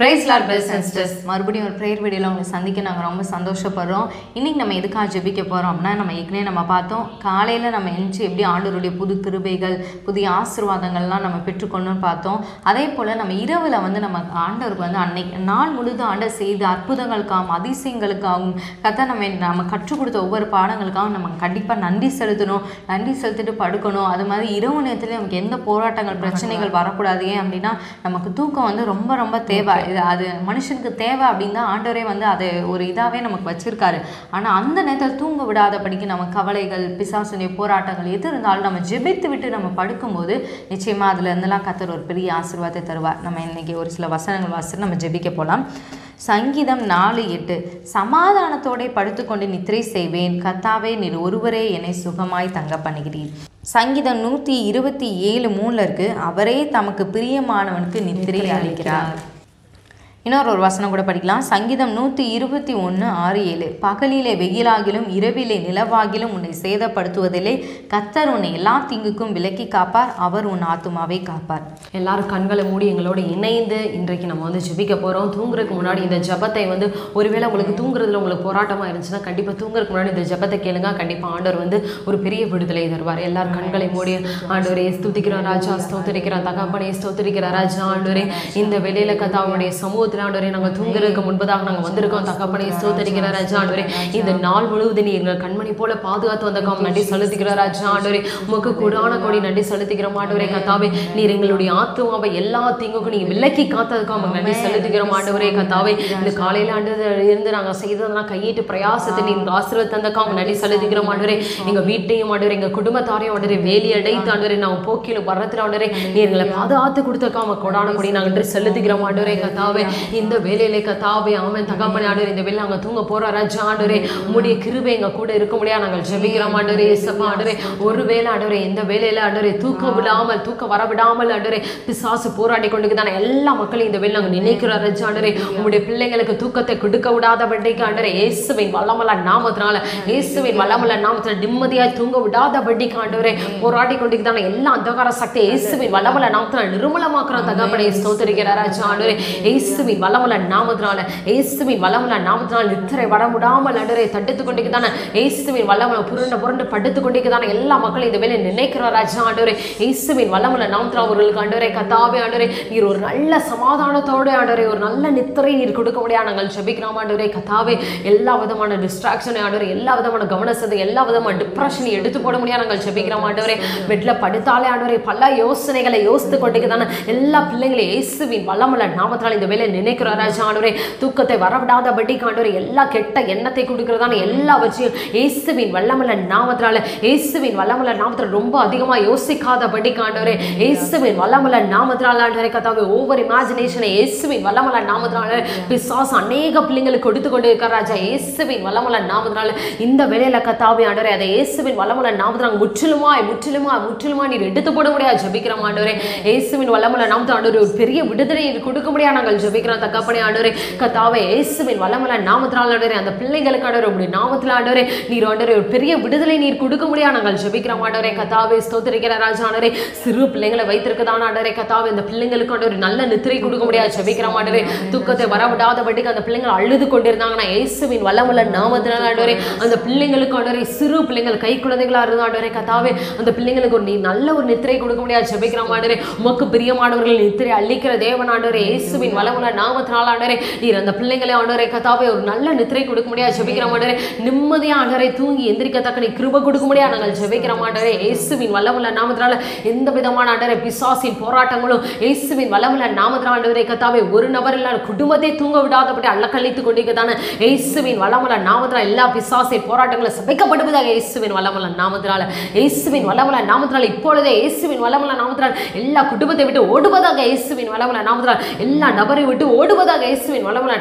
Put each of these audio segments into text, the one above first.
price lord brothers and sisters மறுபடியும் ஒரு prayer வீடியோவில் உங்களை சந்திக்க நாங்கள் ரொம்ப சந்தோஷப்படுறோம் இன்றைக்கி நம்ம எதுக்காக ஜெபிக்க போகிறோம் அப்படின்னா நம்ம ஏற்கனவே நம்ம பார்த்தோம் காலையில் நம்ம எழுந்துச்சு எப்படி ஆண்டவருடைய புது கிருபைகள் புதிய ஆசீர்வாதங்கள்லாம் நம்ம பெற்றுக்கொள்ளணும்னு பார்த்தோம் அதே போல் நம்ம இரவில் வந்து நம்ம ஆண்டவருக்கு வந்து அன்னைக்கு நாள் முழுதும் ஆண்டவர் செய்த அற்புதங்களுக்காகவும் அதிசயங்களுக்காகவும் கதை நம்ம நம்ம கற்றுக் கொடுத்த ஒவ்வொரு பாடங்களுக்காகவும் நம்ம கண்டிப்பாக நன்றி செலுத்தணும் நன்றி செலுத்திட்டு படுக்கணும் அது மாதிரி இரவு நேரத்தில் நமக்கு எந்த போராட்டங்கள் பிரச்சனைகள் வரக்கூடாது ஏன் அப்படின்னா நமக்கு தூக்கம் வந்து ரொம்ப ரொம்ப தேவை இது அது மனுஷனுக்கு தேவை அப்படின்னு தான் ஆண்டவரே வந்து அதை ஒரு இதாகவே நமக்கு வச்சிருக்காரு ஆனால் அந்த நேரத்தில் தூங்க விடாதபடிக்கு நம்ம கவலைகள் பிசாசுடைய போராட்டங்கள் எது இருந்தாலும் நம்ம ஜெபித்து விட்டு நம்ம படுக்கும்போது நிச்சயமாக அதுல இருந்தெல்லாம் கத்தர் ஒரு பெரிய ஆசீர்வாதத்தை தருவார் நம்ம இன்னைக்கு ஒரு சில வசனங்கள் வாசித்து நம்ம ஜெபிக்க போகலாம் சங்கீதம் நாலு எட்டு சமாதானத்தோടെ படுத்துக்கொண்டு நித்திரை செய்வேன் கத்தாவே நீர் ஒருவரே என்னை சுகமாய் தங்க பண்ணுகிறீர் சங்கீதம் நூற்றி இருபத்தி ஏழு மூணில் இருக்கு அவரே தமக்கு பிரியமானவனுக்கு நித்திரை அளிக்கிறார் இன்னொரு ஒரு வசனம் கூட படிக்கலாம் சங்கீதம் நூற்றி இருபத்தி ஒன்று ஆறு ஏழு பகலிலே வெயிலாகிலும் இரவிலே நிலவாகிலும் உன்னை சேதப்படுத்துவதிலே கத்தர் உன்னை எல்லா தீங்குக்கும் விலக்கி காப்பார் அவர் உன் ஆத்துமாவை காப்பார் எல்லாரும் கண்களை மூடி எங்களோட இணைந்து இன்றைக்கு நம்ம வந்து ஜெபிக்க போகிறோம் தூங்குறதுக்கு முன்னாடி இந்த ஜெபத்தை வந்து ஒருவேளை உங்களுக்கு தூங்குறதுல உங்களுக்கு போராட்டமாக இருந்துச்சுன்னா கண்டிப்பாக தூங்குறதுக்கு முன்னாடி இந்த ஜெபத்தை கேளுங்க கண்டிப்பாக ஆண்டவர் வந்து ஒரு பெரிய விடுதலை தருவார் எல்லாரும் கண்களை மூடி ஆண்டவரே ஸ்துதிக்கிற ராஜா ஸ்தோத்திரிக்கிற தகப்பனே ஸ்தோத்திரிக்கிற ராஜா ஆண்டவரே இந்த வெளியில கதாவுடைய சமூகத்தில் ஆண்டவரே நாங்கள் தூங்குறதுக்கு முன்பதாக நாங்கள் வந்திருக்கோம் தகப்பனே ஸ்தோத்திரிக்கிற ராஜா ஆண்டவரே இந்த நாள் முழுவதும் நீ எங்கள் கண்மணி போல பாதுகாத்து வந்தக்காம நன்றி செலுத்திக்கிற ராஜா ஆண்டவரே உமக்கு கூடான கொடி நன்றி செலுத்திக்கிறோம் ஆண்டவரே கத்தாவே நீர் எங்களுடைய ஆத்துமாவை எல்லா தீங்குக்கும் நீங்க விலக்கி காத்ததுக்காக நன்றி செலுத்திக்கிறோம் ஆண்டவரே கத்தாவே இந்த காலையில ஆண்டு இருந்து நாங்கள் செய்ததெல்லாம் கையிட்டு பிரயாசத்தை நீங்க ஆசீர்வாத தந்தக்காம நன்றி செலுத்திக்கிறோம் ஆண்டவரே எங்க வீட்டையும் ஆண்டவரே எங்க குடும்பத்தாரையும் ஆண்டவரே வேலி அடைத்து ஆண்டவரே நாங்கள் போக்கிலும் வரத்துல ஆண்டவரே நீ எங்களை பாதுகாத்து கொடுத்தக்காம கொடான கொடி நாங்கள் நன்றி செலுத்திக்கிறோம் ஆண்டவரே கத்தாவே இந்த வேலையிலே கத்தாவே ஆமென் தகப்பனே ஆண்டவரே இந்த வேலை நாங்கள் தூங்க போற ராஜா ஆண்டவரே உம்முடைய கிருபை எங்க கூட இருக்க முடியாது நாங்கள் ஜெபிக்கிறோம் ஆண்டவரே இயேசப்பா ஆண்டவரே ஒரு வேளை ஆண்டவரே இந்த வேலையில ஆண்டவரே தூக்க விடாமல் தூக்க வர விடாமல் ஆண்டவரே பிசாசு போராடி கொண்டு தானே எல்லா மக்களையும் இந்த வேலை நாங்கள் நினைக்கிறோம் ராஜா ஆண்டவரே உம்முடைய பிள்ளைங்களுக்கு தூக்கத்தை கொடுக்க விடாதபடிக்கு ஆண்டவரே இயேசுவின் வல்லமல்ல நாமத்தினால இயேசுவின் வல்லமல்ல நாமத்தினால நிம்மதியாய் தூங்க விடாதபடிக்கு ஆண்டவரே போராடி கொண்டு தானே எல்லா அந்தகார சக்தி இயேசுவின் வல்லமல்ல நாமத்தினால நிர்மலமாக்குற தகப்பனை ஸ்தோத்திரிக்கிறார் ராஜா ஆண்டவரே இயேசுவின் வல்லமல்ல நாமத்தினால இயேசுவின் வல்லமல்ல நாமத்தினால நித்திரை வர விடாமல் ஆண்டவரே தடுத்து கொண்டு தானே இயேசுவின் வல்லமல்ல புருண்ட புரண்டு படுத்து கொண்டு தானே எல்லா மக்களும் இந்த வேலை நினைக்கிறார் ராஜா ஆண்டவரே இயேசுவின் வல்லமல்ல நாமத்தினால அவர்களுக்கு ஆண்டவரே கத்தாவே ஆண்டவரே நீர் ஒரு நல்ல சமாதானத்தோட ஆண்டவரே ஒரு நல்ல நித்திரை நீர் கொடுக்க முடியாது நாங்கள் ஜெபிக்கிறோம் ஆண்டவரே கத்தாவே எல்லா விதமான டிஸ்ட்ராக்ஷன் ஆண்டவரே எல்லா விதமான கவனசத்தை எல்லா விதமான டிப்ரெஷனை எடுத்து போட முடியாது நாங்கள் ஜெபிக்கிறோம் ஆண்டவரே பெட்ல படுத்தாலே ஆண்டவரே பல யோசனைகளை யோசித்து கொண்டு தானே எல்லா பிள்ளைங்களையும் இயேசுவின் வல்லமல்ல நாமத்தினால இந்த வேலை நினைக்கிறார் ராஜா ஆண்டவரே தூக்கத்தை வரவிடாதபடி ஆண்டவரே எல்லா கெட்ட எண்ணத்தை கொடுக்கிறதான எல்லா வச்சியும் இயேசுவின் வல்லமல்ல நாமத்தினால இயேசுவின் வல்லமல்ல நாமத்தினால ரொம்ப அதிகமா யோசிக்காதபடி ஆண்டவரே இயேசுவின் வல்லமல்ல நாமத்தினால ஆண்டவரே கத்தாவே ஓவர் இமேஜினேஷனை இயேசுவின் வல்லமல்ல நாமத்தினால பிசாசு அநேக பிள்ளைங்களுக்கு கொடுத்து கொண்டு இருக்கிற ராஜா இயேசுவின் வல்லமல்ல நாமத்தினால இந்த வேலையில கத்தாவே ஆண்டவரே அதை இயேசுவின் வல்லமல்ல நாமத்தினால முற்றிலுமாய் முற்றிலுமாய் முற்றிலுமா நீர் எடுத்து போட முடியாது ஜெபிக்கிறோம் ஆண்டவரே இயேசுவின் வல்லமல்ல நாமத்தினால ஆண்டவரே ஒரு பெரிய விடுதலை நீர் கொடுக்க முடியாது நாங்கள் ஜெபிக்கிறோம் தகப்பனே ஆண்டவரே கத்தாவே இயேசுவின் வல்லமல்ல நாமத்தினால ஆண்டவரே அந்த பிள்ளைங்களுக்கு ஆண்டவரே உங்களுடைய நாமத்தில ஆண்டவரே நீர் ஆண்டவரே ஒரு பெரிய விடுதலை நீர் கொடுக்க முடியாது நாங்கள் ஜெபிக்கிறோம் ஆண்டவரே கத்தாவே ஸ்தோத்திரிக்கிற ராஜா ஆண்டவரே சிறு பிள்ளைங்களை வைத்திருக்கதான ஆண்டவரே கத்தாவே இந்த பிள்ளைங்களுக்கு ஆண்டவரே நல்ல நித்திரை கொடுக்க முடியாது ஜெபிக்கிறோம் ஆண்டவரே தூக்கத்தை வரவிடாதபடிக்கு அந்த பிள்ளைங்கள் அழுது கொண்டிருந்தாங்கன்னா இயேசுவின் வல்லமல்ல நாமத்தினால ஆண்டவரே அந்த பிள்ளைங்களுக்கு ஆண்டவரே சிறு பிள்ளைங்கள் கை குழந்தைகளா இருந்தா ஆண்டவரே கத்தாவே அந்த பிள்ளைங்களுக்கு ஒரு நீ நல்ல ஒரு நித்திரை கொடுக்க முடியாது ஜெபிக்கிறோம் ஆண்டவரே உமக்கு பிரியமானவர்கள் நித்திரை அளிக்கிற தேவன் ஆண்டவரே இயேசுவின் வல்லமல்ல நாமத்தினால ஆண்டவரே நீர் அந்த பிள்ளைங்களை ஆண்டவரே கத்தாவே ஒரு நல்ல நித்திரை கொடுக்க முடியாது ஜெபிக்கிறோம் ஆண்டவரே நிம்மதியா ஆண்டவரே தூங்கி எந்திரிக்கத்தக்க நீ கிருப கொடுக்க முடியாது நாங்கள் ஜெபிக்கிறோம் ஆண்டவரே இயேசுவின் வல்லமல்ல நாமத்தினால எந்த விதமான ஆண்டவரே பிசாசின் போராட்டங்களும் இயேசுவின் வல்லமல்ல நாமத்தினால ஆண்டவரே கத்தாவே ஒரு நபர் இல்ல குடும்பத்தை தூங்க விடாதபடி அள்ளக்கழித்து கொண்டிருக்கதான இயேசுவின் வல்லமல்ல நாமத்தினால எல்லா பிசாசின் போராட்டங்களும் சபைக்கப்படுவதாக இயேசுவின் வல்லமல்ல நாமத்தினால இயேசுவின் வல்லமல்ல நாமத்தினால இப்பொழுதே இயேசுவின் வல்லமல்ல நாமத்தினால எல்லா குடும்பத்தை விட்டு ஓடுவதாக இயேசுவின் வல்லமல்ல நாமத்தினால எல்லா நபரை விட்டு ஓடுவதாக இயேசுவின் வல்லமல்ல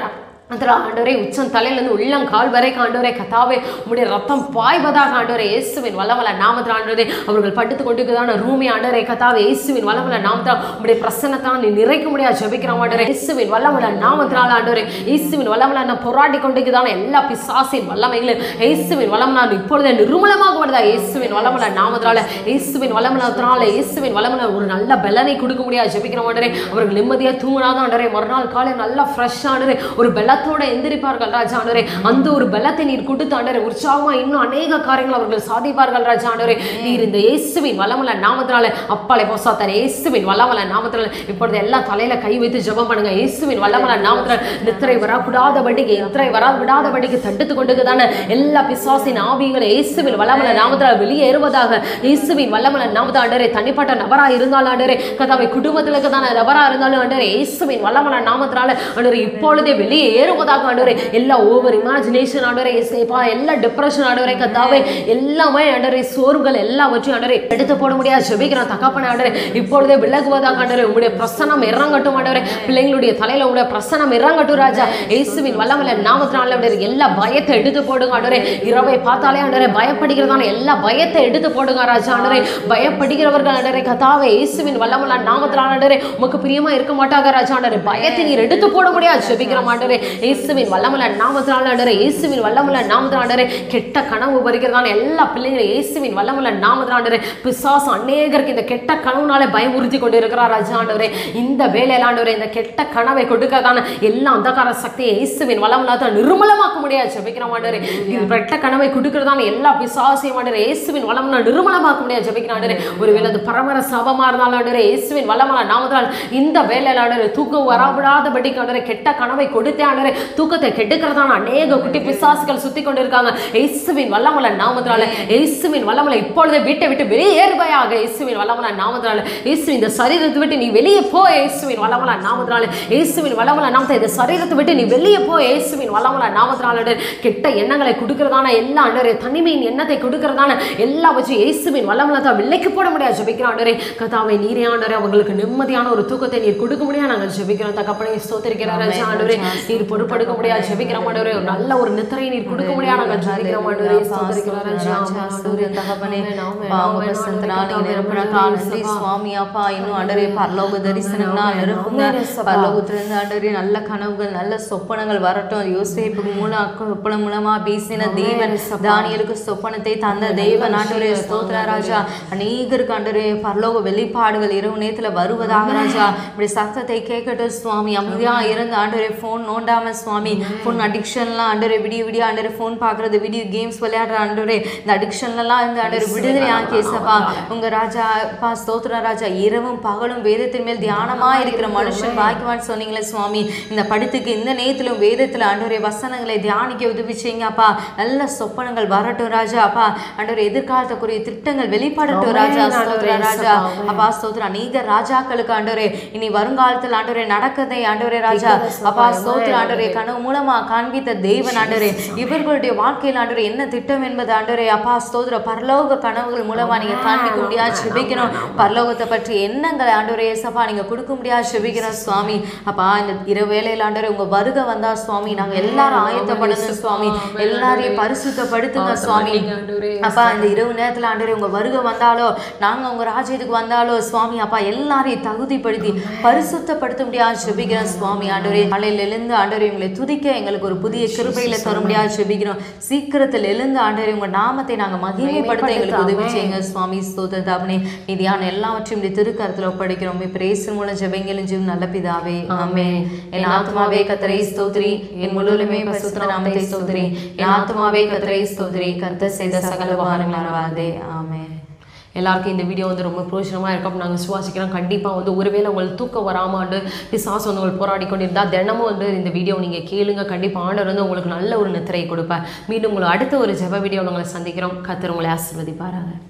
அதில் ஆண்டவரே உச்சம் தலையிலேருந்து உள்ளங்கால் வரை ஆண்டவரே கத்தாவே உம்முடைய ரத்தம் பாய்வதாக ஆண்டவரே இயேசுவின் வல்லமல நாமத்தில் ஆண்டவரே அவர்கள் படுத்து கொண்டிருக்கிறதான ரூமி ஆண்டவரே கத்தாவே இயேசுவின் வல்லமல நாமத்தில் உம்முடைய பிரசன்னத்தால் நீ நிறைக்க முடியாது ஜெபிக்கிறோம் ஆண்டவரே இயேசுவின் வல்லமல நாமத்தினால் ஆண்டவரே இயேசுவின் வல்லமல நான் போராடி கொண்டிருக்கிறதான எல்லா பிசாசின் வல்லமைகளும் இயேசுவின் வல்லமல இப்பொழுதே நிர்மூலமாக வருதா இயேசுவின் வல்லமல நாமத்தினால இயேசுவின் வல்லமலத்தினால இயேசுவின் வல்லமல ஒரு நல்ல பலனை கொடுக்க முடியாது ஜெபிக்கிறோம் ஆண்டவரே அவர்கள் நிம்மதியாக தூங்கினாதான் ஆண்டவரே மறுநாள் காலை நல்லா ஃப்ரெஷ் ஆண்டவரே ஒரு பலத்தோட எந்திரிப்பார்கள் ராஜா ஆண்டவரே அந்த ஒரு பலத்தை நீர் கொடுத்து ஆண்டவரே உற்சாகமா இன்னும் அநேக காரியங்கள் அவர்கள் சாதிப்பார்கள் ராஜா ஆண்டவரே நீர் இந்த இயேசுவின் வல்லமல நாமத்தினால அப்பாலை போசாத்தார் இயேசுவின் வல்லமல நாமத்தினால இப்பொழுது எல்லாம் தலையில கை வைத்து ஜெபம் பண்ணுங்க இயேசுவின் வல்லமல நாமத்தினால நித்திரை வரக்கூடாதபடிக்கு நித்திரை வர விடாதபடிக்கு தடுத்து கொண்டு தானே எல்லா பிசாசின் ஆவியங்களை இயேசுவின் வல்லமல நாமத்தினால வெளியேறுவதாக இயேசுவின் வல்லமல நாமத்தை ஆண்டவரே தனிப்பட்ட நபரா இருந்தாலும் ஆண்டவரே கதாவை குடும்பத்தில் இருக்கதான நபரா இருந்தாலும் ஆண்டவரே இயேசுவின் வல்லமல நாமத்தினால ஆண்டவரே இப்பொழுதே வெளியே ஏறுவதாக ஆண்டவரே எல்லா ஓவர் இமேஜினேஷன் ஆண்டவரே இசைப்பா எல்லா டிப்ரெஷன் ஆண்டவரே கத்தாவே எல்லாமே ஆண்டவரே சோர்வுகள் எல்லாவற்றையும் ஆண்டவரே எடுத்து போட முடியாது ஜெபிக்கிறோம் தகப்பன ஆண்டவரே இப்பொழுதே விலகுவதாக ஆண்டவரே உங்களுடைய பிரசனம் இறங்கட்டும் ஆண்டவரே பிள்ளைங்களுடைய தலையில உங்களுடைய பிரசனம் இறங்கட்டும் ராஜா இயேசுவின் வல்லமல நாமத்தினால ஆண்டவரே எல்லா பயத்தை எடுத்து போடுங்க ஆண்டவரே இரவை பார்த்தாலே ஆண்டவரே பயப்படுகிறதான எல்லா பயத்தை எடுத்து போடுங்க ராஜா ஆண்டவரே பயப்படுகிறவர்கள் ஆண்டவரே கதாவே இயேசுவின் வல்லமல நாமத்தினால ஆண்டவரே உமக்கு பிரியமா இருக்க மாட்டாங்க ராஜா ஆண்டவரே பயத்தை நீர் எடுத்து போட முடியாது ஜெபிக்கிறோம் ஆண்டவரே இயேசுவின் வல்லமல நாமத்தினால ஆண்டவரே இயேசுவின் வல்லமல நாமத்தினால ஆண்டவரே கெட்ட கனவு வருகிறதான எல்லா பிள்ளைங்களும் இயேசுவின் வல்லமல நாமத்தினால ஆண்டவரே பிசாசு அநேகருக்கு இந்த கெட்ட கனவுனாலே பயமுறுத்தி கொண்டு இருக்கிறார் ராஜா ஆண்டவரே இந்த வேலையில ஆண்டவரே இந்த கெட்ட கனவை கொடுக்கறதான எல்லா அந்தகார சக்தியை இயேசுவின் வல்லமலாத நிர்மலமாக்க முடியாது ஜெபிக்கிறோம் ஆண்டவரே இது கெட்ட கனவை கொடுக்கறதான எல்லா பிசாசையும் ஆண்டவரே இயேசுவின் வல்லமலா நிர்மலமாக்க முடியாது ஜெபிக்கிறோம் ஆண்டவரே ஒருவேளை அது பரமர சாபமா இருந்தாலும் ஆண்டவரே இயேசுவின் வல்லமலா நாமத்தால் இந்த வேலையில ஆண்டவரே தூக்கம் வராவிடாதபடிக்கு ஆண்டவரே கெட்ட கனவை கொடுத்தே ஆண்டவரே தூக்கத்தை கெடுக்கிறதான அநேக குட்டி பிசாசுகள் சுத்தி கொண்டு இருக்காங்க இயேசுவின் வல்லமல நாமத்தினால இயேசுவின் வல்லமல இப்பொழுதே வீட்டை விட்டு வெளியேறுவையாக இயேசுவின் வல்லமல நாமத்தினால இயேசு இந்த சரீரத்தை விட்டு நீ வெளியே போ இயேசுவின் வல்லமல நாமத்தினால இயேசுவின் வல்லமல நாமத்தை இந்த சரீரத்தை விட்டு நீ வெளியே போ இயேசுவின் வல்லமல நாமத்தினால கெட்ட எண்ணங்களை கொடுக்கிறதான எல்லா ஆண்டவரே தனிமையின் எண்ணத்தை கொடுக்கிறதான எல்லா வச்சு இயேசுவின் வல்லமலத்தை விலைக்கு போட முடியாது ஜெபிக்கிறோம் ஆண்டவரே கதாவை நீரே ஆண்டவரே அவங்களுக்கு நிம்மதியான ஒரு தூக்கத்தை நீர் கொடுக்க முடியாது நாங்கள் ஜெபிக்கிறோம் தகப்பனை ஸ்தோத்திரிக்கிறார் ராஜா ஆண்டவரே நீர் பொறுப்படுக்க முடியாது ஜெபிக்கிறோம் ஆண்டவரே ஒரு நல்ல ஒரு நித்திரை நீர் கொடுக்க முடியாது நாங்கள் ஜெபிக்கிறோம் ஆண்டவரே ஸ்தோத்திரிக்கிறார் ராஜா சூரிய தகப்பனே பாவ பசந்தனால நிரப்புனக்கால் நன்றி சுவாமி அப்பா இன்னும் ஆண்டரே பரலோக தரிசனம்லாம் நிரப்புங்க பரலோகத்திலிருந்து ஆண்டரே நல்ல கனவுகள் நல்ல சொப்பனங்கள் வரட்டும் யோசேப்புக்கு மூலம் சொப்பனம் மூலமா பேசின தேவன் தானியலுக்கு சொப்பனத்தை தந்த தேவன் ஆண்டரே ஸ்தோத்திர ராஜா அநேகருக்கு ஆண்டரே பரலோக வெளிப்பாடுகள் இரவு நேரத்துல வருவதாக ராஜா இப்படி சத்தத்தை கேட்கட்டும் சுவாமி அமைதியா இருந்து ஆண்டரே ஃபோன் நோண்டாம சுவாமி ஃபோன் அடிக்ஷன்லாம் ஆண்டரே விடிய விடிய ஆண்டரே ஃபோன் பார்க்கறது வீடியோ கேம்ஸ் விளையாடுற ஆண்டரே இந்த அடிக்ஷன்லாம் இந்த ஆண்டரே விடுதலை ஆக்கியசப்பா உங்க ராஜா பா ஸ்தோத்திர ராஜா இரவும் பகலும் வேதத்தின் மேல் தியானமா இருக்கிற மனுஷன் பாக்கியவான் சொன்னீங்களே சுவாமி இந்த படுத்துக்கு இந்த நேரத்திலும் வேதத்துல ஆண்டவரே வசனங்களை தியானிக்க உதவி செய்யுங்கப்பா நல்ல சொப்பனங்கள் வரட்டும் ராஜா அப்பா ஆண்டவரே எதிர்காலத்துக்குரிய திட்டங்கள் வெளிப்படட்டும் ராஜா ஸ்தோத்திர ராஜா அப்பா ஸ்தோத்திர அநேக ராஜாக்களுக்கு ஆண்டவரே இனி வருங்காலத்தில் ஆண்டவரே நடக்கதை ஆண்டவரே ராஜா அப்பா ஸ்தோத்திர ஆண்டவரே கனவு மூலமா காண்பித்த தேவன் ஆண்டவரே இவர்களுடைய வாழ்க்கையில் ஆண்டவரே என்ன திட்டம் என்பது ஆண்டவரே அப்பா ஸ்தோத்திர பரலோக கனவுகள் மூலமா நீங்க காண்பிக்க முடியாது செபிக்கணும் பரலோகத்தை பற்றி எண்ணங்களை ஆண்டவரே ஏசப்பா நீங்க கொடுக்க முடியாது செபிக்கிறோம் சுவாமி அப்பா இந்த இரவு வேளையில் ஆண்டவரே உங்க வருகை வந்தா சுவாமி நாங்க எல்லாரும் ஆயத்தப்படணும் சுவாமி எல்லாரையும் பரிசுத்தப்படுத்துங்க சுவாமி அப்பா இந்த இரவு நேரத்துல ஆண்டவரே உங்க வருகை வந்தாலோ நாங்க உங்க ராஜ்யத்துக்கு வந்தாலோ சுவாமி அப்பா எல்லாரையும் தகுதிப்படுத்தி பரிசுத்தப்படுத்த முடியாது செபிக்கிறோம் சுவாமி ஆண்டவரே காலையில எழுந்து ஆண்டவரே உங்களை துதிக்க எங்களுக்கு ஒரு புதிய கிருபையில தர முடியாது செபிக்கிறோம் சீக்கிரத்தில் எழுந்து ஆண்டவரே உங்க நாமத்தை நாங்க மகிமைப்படுத்த எங்களுக்கு உதவி செய்யுங்க சுவாமி ஸ்தோத்திர தாபனே மீதியான எல்லாவற்றையும் இந்த திருக்கரத்துல ஒப்படைக்கிறோம் பிரேசன் மூலம் ஜெபங்களும் ஜீவன் நல்ல பிதாவே ஆமே என் ஆத்மாவே கத்தரை ஸ்தோத்ரி என் முழுவதுமே பசுத்த நாமத்தை ஸ்தோத்ரி என் ஆத்மாவே கத்தரை ஸ்தோத்ரி கர்த்தர் செய்த சகல வாரங்கள் மறவாதே ஆமே எல்லாருக்கும் இந்த வீடியோ வந்து ரொம்ப பிரோஜனமாக இருக்கும் அப்படின்னு நாங்கள் சுவாசிக்கிறோம் கண்டிப்பாக வந்து ஒருவேளை உங்களுக்கு தூக்கம் வராமாண்டு பிசாசு வந்து உங்களுக்கு போராடி கொண்டிருந்தா தினமும் வந்து இந்த வீடியோ நீங்கள் கேளுங்க கண்டிப்பாக ஆண்டவர் வந்து உங்களுக்கு நல்ல ஒரு நித்திரை கொடுப்பார் மீண்டும் உங்களை அடுத்த ஒரு ஜெப வீடியோ உங்களை சந்திக்கிறோம் கத்தர் உங்களை ஆசீர்வதிப்பாராங்க